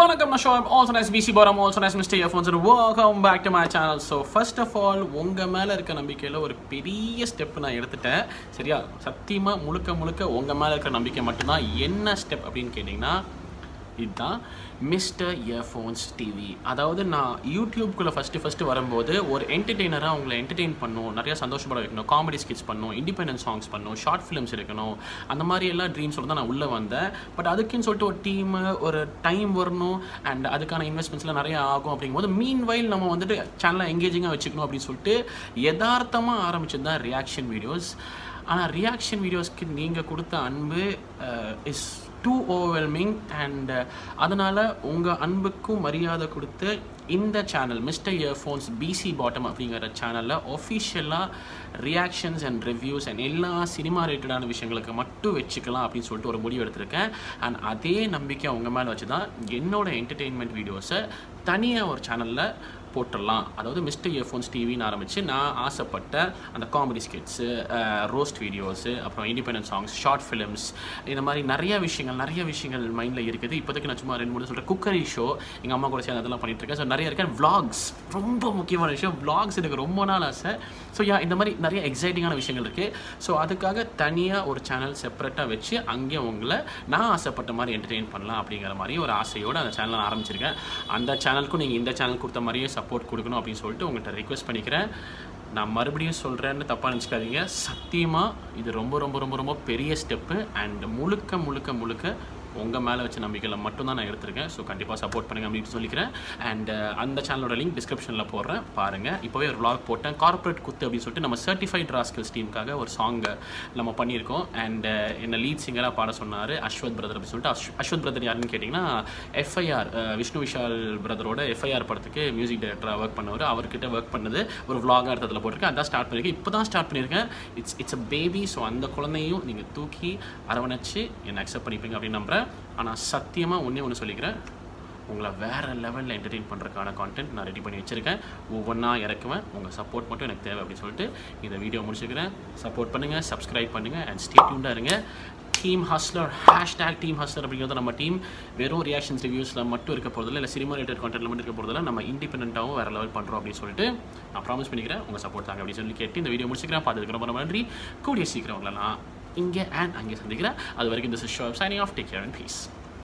வணக்கம் நான் ஷோம் ஆல்சோ நைஸ் பிசி பாரம் also nice mister earphones welcome back to my channel so first of all உங்கள் மேலே இருக்க நம்பிக்கையில் ஒரு பெரிய ஸ்டெப் நான் எடுத்துட்டேன் சரியா சத்தியமாக முழுக்க முழுக்க உங்கள் மேலே இருக்கிற நம்பிக்கை மட்டும்தான் என்ன ஸ்டெப் அப்படின்னு கேட்டிங்கன்னா இதுதான் மிஸ்டர் இயர்ஃபோன்ஸ் டிவி அதாவது நான் யூடியூப்குள்ளே ஃபஸ்ட்டு ஃபஸ்ட்டு வரும்போது ஒரு என்டர்டெய்னராக அவங்கள என்டர்டெயின் பண்ணணும் நிறையா சந்தோஷப்பட வைக்கணும் காமெடி ஸ்கிட்ஸ் பண்ணணும் இண்டிபெண்டன்ட் சாங்ஸ் பண்ணணும் ஷார்ட் ஃபிலிம்ஸ் எடுக்கணும் அந்த மாதிரி எல்லாம் ட்ரீம்ஸோட தான் நான் உள்ளே வந்தேன் பட் அதுக்குன்னு சொல்லிட்டு ஒரு டீமு ஒரு டைம் வரணும் அண்ட் அதுக்கான இன்வெஸ்ட்மெண்ட்ஸ்லாம் நிறைய ஆகும் அப்படிங்கும்போது மீன் வைல் நம்ம வந்துட்டு சேனலை எங்கேஜிங்காக வச்சுக்கணும் அப்படின்னு சொல்லிட்டு யதார்த்தமாக ஆரம்பிச்சது தான் ரியாக்ஷன் வீடியோஸ் ஆனால் ரியாக்ஷன் வீடியோஸ்க்கு நீங்கள் கொடுத்த அன்பு இஸ் டூ ஓவர்வெல்மிங் அண்ட் அதனால் உங்கள் அன்புக்கும் மரியாதை கொடுத்து இந்த channel mister earphones PC bottom அப்படிங்கிற சேனலில் ஒஃபிஷியலாக ரியாக்ஷன்ஸ் அண்ட் ரிவ்யூஸ் அண்ட் எல்லா சினிமா ரிலேட்டடான விஷயங்களுக்கு மட்டும் வச்சுக்கலாம் அப்படின்னு சொல்லிட்டு ஒரு முடிவு எடுத்திருக்கேன் அண்ட் அதே நம்பிக்கை உங்கள் மேலே வச்சு தான் என்னோட என்டர்டெயின்மெண்ட் வீடியோஸை தனியாக ஒரு சேனலில் போட்டுடலாம் அதாவது மிஸ்டர் இயர்ஃபோன்ஸ் டிவின்னு ஆரம்பித்து நான் ஆசைப்பட்ட அந்த காமெடி ஸ்கிட்ஸு ரோஸ்ட் வீடியோஸு அப்புறம் இண்டிபெண்டன்ட் சாங்ஸ் ஷார்ட் ஃபிலிம்ஸ் இந்த மாதிரி நிறைய விஷயங்கள் நிறைய விஷயங்கள் மைண்டில் இருக்குது இப்போதைக்கு நான் சும்மா ரெண்டு மூணு சொல்கிறேன் குக்கரி ஷோ எங்கள் அம்மா கூட சேர்ந்து அதெல்லாம் பண்ணிட்டு இருக்கேன் ஸோ நிறைய இருக்கேன் vlogs ரொம்ப முக்கியமான விஷயம் vlogs எனக்கு ரொம்ப நாள் ஆசை ஸோ யா இந்த மாதிரி நிறைய எக்ஸைட்டிங்கான விஷயங்கள் இருக்குது ஸோ அதுக்காக தனியாக ஒரு சேனல் செப்பரேட்டாக வச்சு அங்கே உங்களை நான் ஆசைப்பட்ட மாதிரி என்டர்டெயின் பண்ணலாம் அப்படிங்கிற மாதிரி ஒரு ஆசையோடு அந்த சேனலை நான் ஆரம்பிச்சிருக்கேன் அந்த சேனலுக்கும் நீங்கள் இந்த சேனல் கொடுத்த மாதிரியே சப்போர்ட் கொடுக்கணும் அப்படின்னு சொல்லிட்டு உங்கள்கிட்ட ரிக்வெஸ்ட் பண்ணிக்கிறேன் நான் மறுபடியும் சொல்கிறேன்னு தப்பாக நினச்சிக்காதீங்க சத்தியமாக இது ரொம்ப ரொம்ப ரொம்ப ரொம்ப பெரிய ஸ்டெப்பு அண்ட் முழுக்க முழுக்க முழுக்க உங்கள் மேலே வச்ச நம்பிக்கையில் மட்டும்தான் நான் எடுத்திருக்கேன் ஸோ கண்டிப்பாக சப்போர்ட் பண்ணுங்க அப்படின்னு சொல்லிக்கிறேன் அண்ட் அந்த சேனலோட லிங்க் டிஸ்கிரிப்ஷனில் போடுறேன் பாருங்கள் இப்போவே ஒரு vlog போட்டேன் கார்ப்பரேட் குத்து அப்படின்னு சொல்லிட்டு நம்ம சர்டிஃபைட் ராஸ்கல்ஸ் டீமுக்காக ஒரு சாங் நம்ம பண்ணியிருக்கோம் அண்ட் என்ன லீட் சிங்கராக பாட சொன்னார் அஸ்வத் பிரதர் அப்படின்னு சொல்லிட்டு அஸ்வ- அஸ்வத் பிரதர் யாருன்னு கேட்டிங்கன்னா எஃப்ஐஆர் விஷ்ணு விஷால் பிரதரோட எஃப்ஐஆர் படத்துக்கு மியூசிக் டைரக்டராக ஒர்க் பண்ணவர் அவர்கிட்ட ஒர்க் பண்ணது ஒரு vlog அர்த்தத்தில் போட்டிருக்கேன் அதான் ஸ்டார்ட் பண்ணியிருக்கேன் இப்போ தான் ஸ்டார்ட் பண்ணியிருக்கேன் it's it's a baby so அந்த குழந்தையும் நீங்கள் தூக்கி அரவணைச்சு என்னை அக்செப்ட் பண்ணிப்பீங்க அப்படின்னு நம்புகிறேன் ஆனால் சத்தியமாக ஒன்றே ஒன்று சொல்லிக்கிறேன் உங்களை வேறு லெவலில் என்டர்டெயின் பண்ணுறதுக்கான கான்டென்ட் நான் ரெடி பண்ணி வச்சுருக்கேன் ஒவ்வொன்றா இறக்குவேன் உங்கள் சப்போர்ட் மட்டும் எனக்கு தேவை அப்படின்னு சொல்லிட்டு இந்த வீடியோ முடிச்சுக்கிறேன் சப்போர்ட் பண்ணுங்கள் சப்ஸ்கிரைப் பண்ணுங்கள் அண்ட் ஸ்டே டியூண்டாக இருங்க team hustler hashtag team hustler அப்படிங்கிறது நம்ம டீம் வெறும் ரியாக்ஷன்ஸ் ரிவ்யூஸில் மட்டும் இருக்க போகிறதில்ல இல்லை சினிமா ரிலேட்டட் கான்டென்ட்ல மட்டும் இருக்க போகிறதில்ல நம்ம இண்டிபெண்ட்டாகவும் வேறு லெவல் பண்ணுறோம் அப்படின்னு சொல்லிட்டு நான் ப்ராமிஸ் பண்ணிக்கிறேன் உங்கள் சப்போர்ட் தாங்க அப்படின்னு சொல்லி கேட்டு இந்த வீடியோ முடிச்சுக்கிறேன் பார்த்துக்கு ரொம்ப ரொம்ப நன்றி கூடிய சீக்கிரம் உங்களை நான் இங்கே அண்ட் அங்கே சந்திக்கிறேன் அது வரைக்கும் இந்த show signing off take care and piece